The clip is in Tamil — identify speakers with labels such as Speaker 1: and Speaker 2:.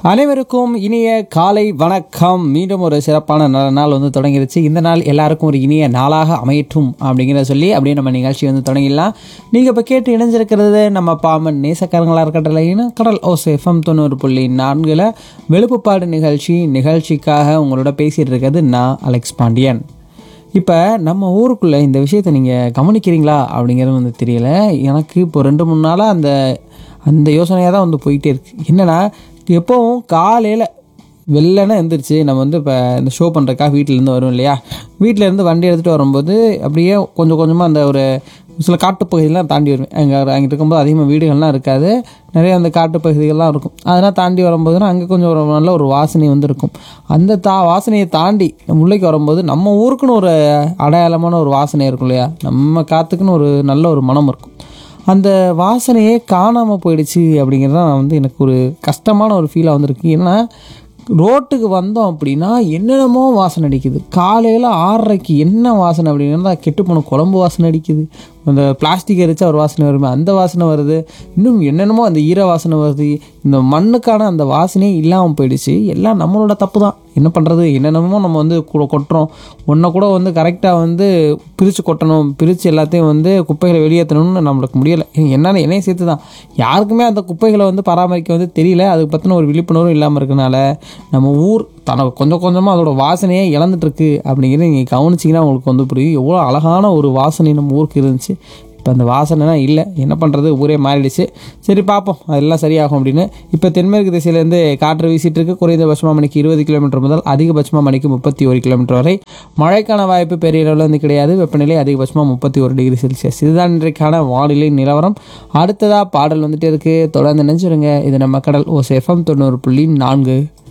Speaker 1: அனைவருக்கும் இனிய காலை வணக்கம் மீண்டும் ஒரு சிறப்பான நல்ல நாள் வந்து தொடங்கிருச்சு இந்த நாள் எல்லாருக்கும் ஒரு இனிய நாளாக அமையட்டும் அப்படிங்கிறத சொல்லி அப்படியே நம்ம நிகழ்ச்சி வந்து தொடங்கிடலாம் நீங்கள் இப்போ கேட்டு இணைஞ்சிருக்கிறது நம்ம பாமன் நேசக்காரங்களாக இருக்கட்டலைன்னு கடல் ஓஸ் எஃப்எம் தொண்ணூறு புள்ளி நான்கில் வெளுப்புப்பாடு நிகழ்ச்சி நிகழ்ச்சிக்காக உங்களோட பேசிகிட்டு இருக்கிறது நான் அலெக்ஸ் பாண்டியன் இப்போ நம்ம ஊருக்குள்ளே இந்த விஷயத்தை நீங்கள் கவனிக்கிறீங்களா அப்படிங்கிறது வந்து தெரியல எனக்கு இப்போ ரெண்டு மூணு நாளாக அந்த அந்த யோசனையாக தான் வந்து போயிட்டே இருக்கு என்னென்னா எப்போவும் காலையில் வெள்ளனை எந்திரிச்சு நம்ம வந்து இப்போ இந்த ஷோ பண்ணுறக்கா வீட்டிலேருந்து வரும் இல்லையா வீட்டிலேருந்து வண்டி எடுத்துகிட்டு வரும்போது அப்படியே கொஞ்சம் கொஞ்சமாக அந்த ஒரு சில காட்டுப்பகுதியெலாம் தாண்டி வருவேன் அங்கே அங்கே இருக்கும்போது அதிகமாக வீடுகள்லாம் இருக்காது நிறைய அந்த காட்டுப்பகுதிகள்லாம் இருக்கும் அதெல்லாம் தாண்டி வரும்போதுனா அங்கே கொஞ்சம் ஒரு நல்ல ஒரு வாசனை வந்து இருக்கும் அந்த தா வாசனையை தாண்டி நம்ம உள்ளேக்கு வரும்போது நம்ம ஊருக்குன்னு ஒரு அடையாளமான ஒரு வாசனை இருக்கும் இல்லையா நம்ம காற்றுக்குன்னு ஒரு நல்ல ஒரு மனம் இருக்கும் அந்த வாசனையே காணாமல் போயிடுச்சு அப்படிங்கிறது தான் வந்து எனக்கு ஒரு கஷ்டமான ஒரு ஃபீலாக வந்திருக்கு ஏன்னா ரோட்டுக்கு வந்தோம் அப்படின்னா என்னென்னமோ வாசனை அடிக்குது காலையில் ஆறரைக்கு என்ன வாசனை அப்படின்னா கெட்டுப்போன குழம்பு வாசனை அடிக்குது அந்த பிளாஸ்டிக் எரிச்சா ஒரு வாசனை வருமே அந்த வாசனை வருது இன்னும் என்னென்னமோ அந்த ஈர வாசனை வருது இந்த மண்ணுக்கான அந்த வாசனையே இல்லாமல் போயிடுச்சு எல்லாம் நம்மளோட தப்பு தான் என்ன பண்ணுறது என்னென்னமோ நம்ம வந்து கூட கொட்டுறோம் ஒன்றை கூட வந்து கரெக்டாக வந்து பிரித்து கொட்டணும் பிரித்து எல்லாத்தையும் வந்து குப்பைகளை வெளியேற்றணும்னு நம்மளுக்கு முடியலை என்னால் என்னையும் சேர்த்து தான் யாருக்குமே அந்த குப்பைகளை வந்து பராமரிக்க வந்து தெரியல அதுக்கு பற்றின ஒரு விழிப்புணர்வும் இல்லாமல் இருக்கனால நம்ம ஊர் தனக்கு கொஞ்சம் கொஞ்சமாக அதோட வாசனையே இழந்துட்டுருக்கு அப்படிங்கிறத நீங்கள் கவனிச்சிங்கன்னா உங்களுக்கு வந்து புரியும் எவ்வளோ அழகான ஒரு வாசனை நம்ம ஊருக்கு இருந்துச்சு இப்போ அந்த வாசனைலாம் இல்லை என்ன பண்ணுறது ஊரே மாறிடுச்சு சரி பார்ப்போம் அதெல்லாம் சரியாகும் அப்படின்னு இப்போ தென்மேற்கு திசையிலேருந்து காற்று வீசிட்டு இருக்கு குறைந்தபட்சமாக மணிக்கு இருபது கிலோமீட்டர் முதல் அதிகபட்சமாக மணிக்கு முப்பத்தி ஒரு கிலோமீட்டர் வரை மழைக்கான வாய்ப்பு பெரிய அளவில் வந்து கிடையாது வெப்பநிலை அதிகபட்சமாக முப்பத்தி ஒரு டிகிரி செல்சியஸ் இதுதான் இன்றைக்கான வானிலை நிலவரம் அடுத்ததாக பாடல் வந்துட்டே இருக்குது தொடர்ந்து நினைச்சிருங்க இது நம்ம கடல் ஓ எஃப்எம் தொண்ணூறு புள்ளி நான்கு